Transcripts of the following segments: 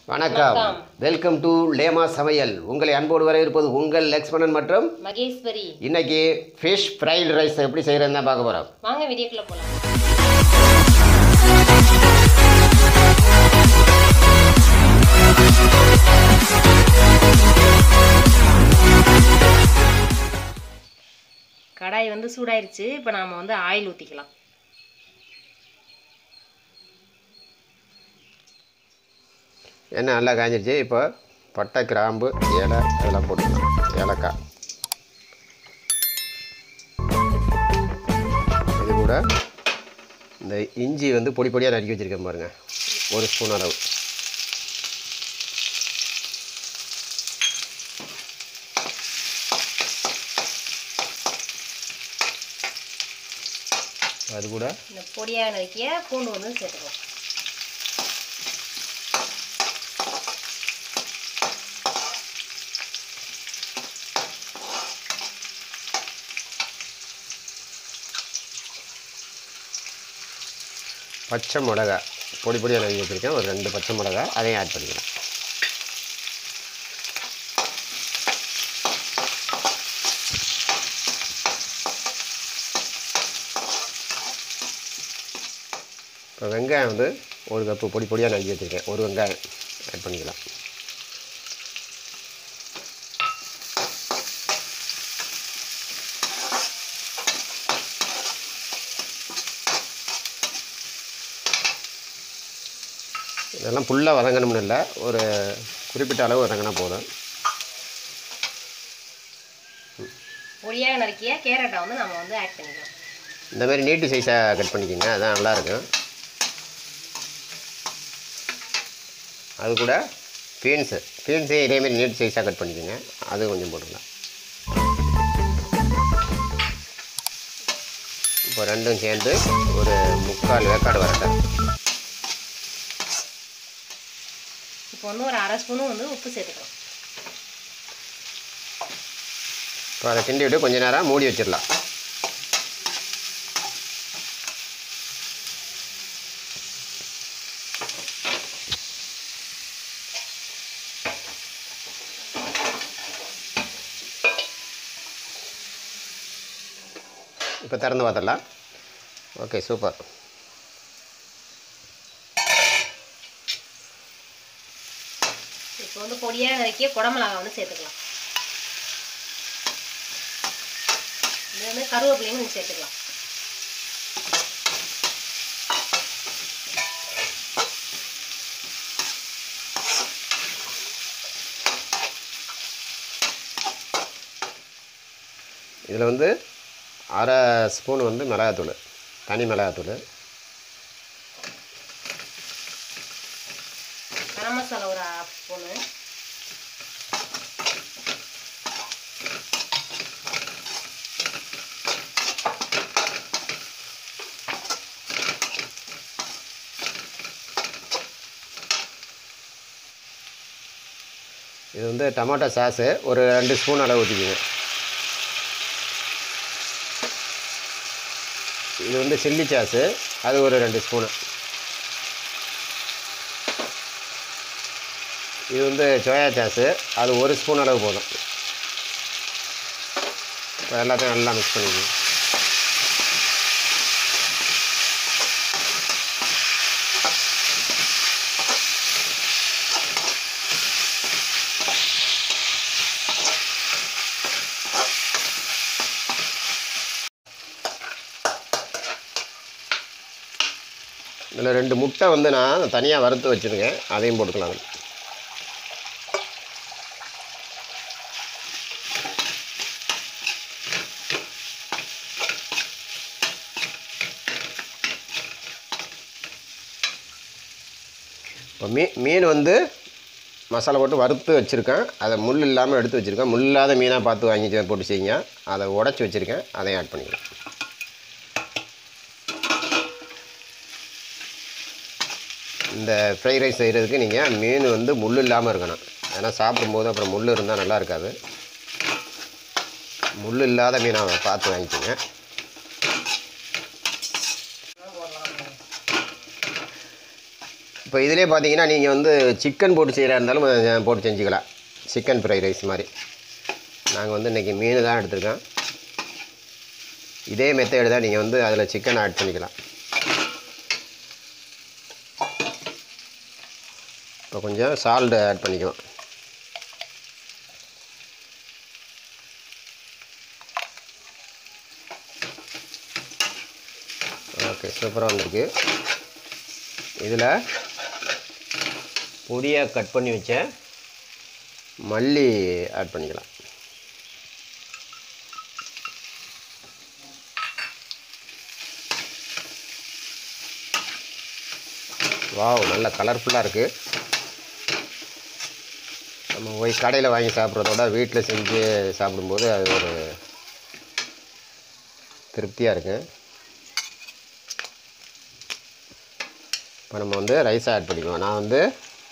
வணக்கம் வணக்கம். Welcome to லேமா சமையல் உங்களை அன்போடு வரவேற்பது உங்கள் லக்ஷ்மணன் மற்றும் மகேஸ்வரி இன்னைக்கு ஃபிஷ் ஃப்ரைடு ரைஸ் எப்படி செய்கிறதுன்னு தான் பார்க்க போகிறோம் வாங்க வீடியோக்குள்ள போலாம் கடாய் வந்து சூடாயிருச்சு இப்போ நாம வந்து ஆயில் ஊற்றிக்கலாம் எண்ணெய் நல்லா காஞ்சிருச்சு இப்போ பட்டை கிராம்பு ஏலை அதெல்லாம் போட்டுக்கலாம் ஏலக்காய் இது கூட இந்த இஞ்சி வந்து பொடி பொடியாக நறுக்கி வச்சுருக்கேன் பாருங்கள் ஒரு ஸ்பூன் அளவு அது கூட இந்த பொடியாக நறுக்கிய பூண்டு வந்து சேர்த்துக்கலாம் பச்சை மிளகா பொடி பொடியாக நறுக்கி வச்சுருக்கேன் ஒரு ரெண்டு பச்சை மிளகா அதையும் ஆட் பண்ணிக்கலாம் இப்போ வெங்காயம் வந்து ஒரு கப்பு பொடி பொடியாக நறுக்கி வச்சுருக்கேன் ஒரு வெங்காயம் ஆட் பண்ணிக்கலாம் இதெல்லாம் ஃபுல்லாக வதங்கணும்னு இல்லை ஒரு குறிப்பிட்ட அளவு வதங்கினா போதும் பொடியாக நறுக்கிய கேரட்டை வந்து நம்ம வந்து ஆட் பண்ணிக்கலாம் இந்த மாதிரி நீட்டு சைஸாக கட் பண்ணிக்கோங்க அதான் நல்லாயிருக்கும் அது கூட பீன்ஸு பீன்ஸையும் இதேமாரி நீட் சைஸாக கட் பண்ணிக்கோங்க அது கொஞ்சம் போட்டுக்கலாம் இப்போ ரெண்டும் சேர்ந்து ஒரு முக்கால் வேக்காடு வரட்டும் இப்போ வந்து ஒரு அரை ஸ்பூனும் வந்து உப்பு சேர்த்துக்கலாம் இப்போ அதை கிண்டி விட்டு கொஞ்ச நேரம் மூடி வச்சிடலாம் இப்போ திறந்து பார்த்துடலாம் ஓகே சூப்பர் இப்போ வந்து பொடியாக நறுக்கிய குடமிளகா வந்து சேர்த்துக்கலாம் இது வந்து கருவேப்பிலையும் நீங்கள் சேர்த்துக்கலாம் இதில் வந்து அரை ஸ்பூன் வந்து மிளகாத்தூள் தனி மிளகாத்தூள் கரம் மசாலா ஒரு ஹாஃப் ஸ்பூனு இது வந்து டொமேட்டோ சாஸு ஒரு ரெண்டு ஸ்பூன் அளவு ஊற்றிக்கிங்க இது வந்து சில்லி சாஸு அது ஒரு ரெண்டு ஸ்பூனு இது வந்து சோயா சாஸு அது ஒரு ஸ்பூன் அளவு போதும் இப்போ எல்லாத்தையும் நல்லா மிக்ஸ் பண்ணிக்கணும் இதில் ரெண்டு முட்டை வந்து நான் தனியாக வறுத்து வச்சுருக்கேன் அதையும் போட்டுக்கலாம் இப்போ மீ மீன் வந்து மசாலா போட்டு வறுத்து வச்சுருக்கேன் அதை முள் இல்லாமல் எடுத்து வச்சுருக்கேன் முள் இல்லாத மீனாக பார்த்து வாங்கி போட்டு செய்யுங்க அதை உடச்சி வச்சுருக்கேன் அதையும் ஆட் பண்ணிக்கலாம் இந்த ஃப்ரைட் ரைஸ் செய்கிறதுக்கு நீங்கள் மீன் வந்து முள் இல்லாமல் இருக்கணும் ஏன்னா சாப்பிடும்போது அப்புறம் முள் இருந்தால் நல்லா இருக்காது முள் இல்லாத மீனை பார்த்து வாங்கிக்கோங்க இப்போ இதிலே பார்த்தீங்கன்னா நீங்கள் வந்து சிக்கன் போட்டு செய்கிறா இருந்தாலும் அஹ், போட்டு செஞ்சுக்கலாம் சிக்கன் ஃப்ரைட் ரைஸ் மாதிரி நாங்கள் வந்து இன்றைக்கி மீன் தான் எடுத்திருக்கோம் இதே மெத்தேடு தான் நீங்கள் வந்து அதில் சிக்கன் ஆட் பண்ணிக்கலாம் இப்போ கொஞ்சம் சால்ட் ஆட் பண்ணிக்கலாம் ஓகே சூப்பராக வந்திருக்கு இதில் பொடியாக கட் பண்ணி வச்ச மல்லி ஆட் பண்ணிக்கலாம் வாவ் நல்ல கலர்ஃபுல்லாக இருக்குது நம்ம போய் கடையில் வாங்கி சாப்பிட்றதோட வீட்டில் செஞ்சு சாப்பிடும்போது அது ஒரு திருப்தியாக இருக்குது இப்போ நம்ம வந்து ரைஸ் ஆட் பண்ணிக்குவோம் நான் வந்து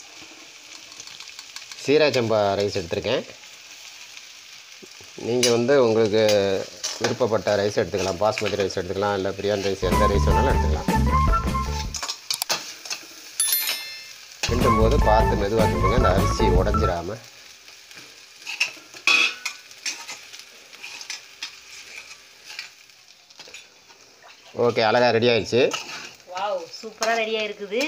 சீரா சம்பா ரைஸ் எடுத்திருக்கேன் நீங்கள் வந்து உங்களுக்கு விருப்பப்பட்ட ரைஸ் எடுத்துக்கலாம் பாஸ்மதி ரைஸ் எடுத்துக்கலாம் இல்லை பிரியாணி ரைஸ் எந்த ரைஸ் வேணாலும் எடுத்துக்கலாம் கிண்டும் போது பார்த்து மெதுவாக கிண்டுங்க அந்த அரிசி உடஞ்சிராம ஓகே அழகாக ரெடி ஆயிடுச்சு வாவ் சூப்பராக ரெடியாக இருக்குது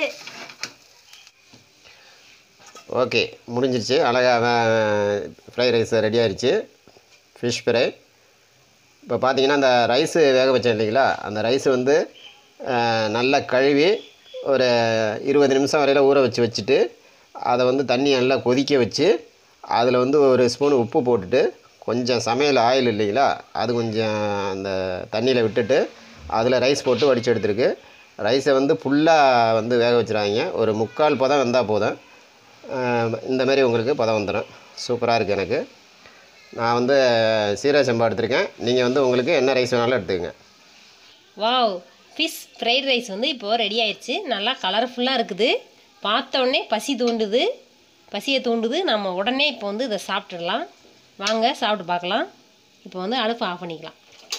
ஓகே முடிஞ்சிருச்சு அழகாக ஃப்ரைட் ரைஸ் ரெடி ஆயிடுச்சு ஃபிஷ் ஃப்ரை இப்போ பார்த்தீங்கன்னா அந்த ரைஸு வேக வச்சேன் இல்லைங்களா அந்த ரைஸ் வந்து அஹ், நல்லா கழுவி ஒரு இருபது நிமிஷம் வரையில் ஊற வச்சு வச்சுட்டு அதை வந்து தண்ணி நல்லா கொதிக்க வச்சு அதில் வந்து ஒரு ஸ்பூன் உப்பு போட்டுட்டு கொஞ்சம் சமையல் ஆயில் இல்லைங்களா அது கொஞ்சம் அந்த தண்ணியில் விட்டுட்டு அதில் ரைஸ் போட்டு வடித்து எடுத்துருக்கு ரைஸை வந்து ஃபுல்லாக வந்து வேக வச்சுறாங்க ஒரு முக்கால் பதம் வந்தால் போதும் அஹ் இந்த மாதிரி உங்களுக்கு பதம் வந்துடும் சூப்பராக இருக்குது எனக்கு நான் வந்து சீரக சம்பா எடுத்திருக்கேன் நீங்கள் வந்து உங்களுக்கு என்ன ரைஸ் வேணாலும் எடுத்துக்கங்க வாவ் ஃபிஷ் ஃப்ரைட் ரைஸ் வந்து இப்போ ரெடி ஆயிடுச்சு நல்லா கலர்ஃபுல்லாக இருக்குது பார்த்த உடனே பசி தூண்டுது பசியை தூண்டுது நம்ம உடனே இப்போ வந்து இதை சாப்பிட்டுடலாம் வாங்க சாப்பிட்டு பார்க்கலாம் இப்போ வந்து அடுப்பு ஆஃப் பண்ணிக்கலாம்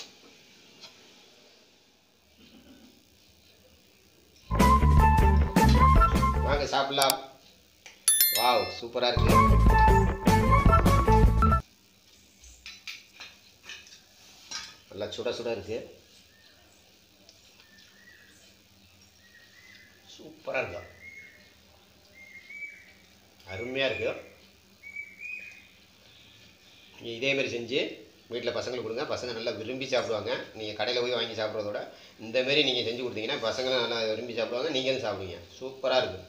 வாங்க சாப்பிடலாம் வாவ் சூப்பராக இருக்கு நல்லா சுட சுட இருக்கு சூப்பராக இருக்கும் அருமையாக இருக்கு நீங்கள் இதே மாதிரி செஞ்சு வீட்டில் பசங்களுக்கு கொடுங்க பசங்க நல்லா விரும்பி சாப்பிடுவாங்க நீங்கள் கடையில் போய் வாங்கி சாப்பிட்றத விட இந்த மாதிரி நீங்கள் செஞ்சு கொடுத்தீங்கன்னா பசங்களும் நல்லா விரும்பி சாப்பிடுவாங்க நீங்களும் சாப்பிடுவீங்க சூப்பராக இருக்கும்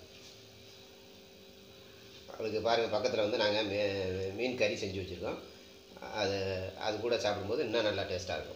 அதுக்கு பாருங்கள் பக்கத்தில் வந்து நாங்கள் மீ மீன் கறி செஞ்சு வச்சுருக்கோம் அது அது கூட சாப்பிடும்போது இன்னும் நல்லா டேஸ்ட்டாக இருக்கும்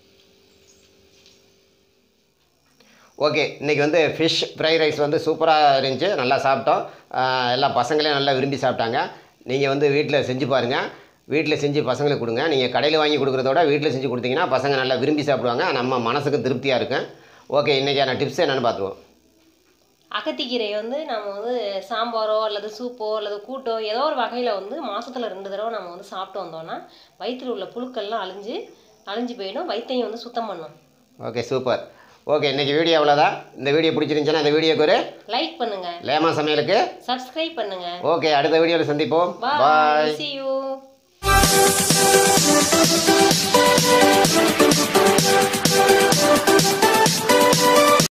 ஓகே இன்றைக்கி வந்து ஃபிஷ் ஃப்ரைட் ரைஸ் வந்து சூப்பராக இருந்துச்சு நல்லா சாப்பிட்டோம் ஆஹ் எல்லா பசங்களையும் நல்லா விரும்பி சாப்பிட்டாங்க நீங்கள் வந்து வீட்டில் செஞ்சு பாருங்கள் வீட்டில் செஞ்சு பசங்களுக்கு கொடுங்க நீங்கள் கடையில் வாங்கி கொடுக்குறத விட வீட்டில் செஞ்சு கொடுத்தீங்கன்னா பசங்க நல்லா விரும்பி சாப்பிடுவாங்க நம்ம மனசுக்கு திருப்தியாக இருக்கும் ஓகே இன்றைக்கான டிப்ஸ் என்னென்னு பார்த்துருவோம் அகத்திக்கீரையை வந்து நம்ம வந்து சாம்பாரோ அல்லது சூப்போ அல்லது கூட்டோ ஏதோ ஒரு வகையில் வந்து மாசத்துல ரெண்டு தடவை நம்ம வந்து சாப்பிட்டு வந்தோம்னா வயிற்றில் உள்ள புழுக்கள்லாம் அழிஞ்சு அழிஞ்சு போயிடும் வயிற்றையும் வந்து சுத்தம் பண்ணும் ஓகே சூப்பர் ஓகே இன்றைக்கி வீடியோ அவ்வளோதான் இந்த வீடியோ பிடிச்சிருந்துச்சுன்னா இந்த வீடியோக்கு ஒரு லைக் பண்ணுங்க லேமா சமையலுக்கு சப்ஸ்கிரைப் பண்ணுங்க ஓகே அடுத்த வீடியோவில் சந்திப்போம் பாய் பாய் see you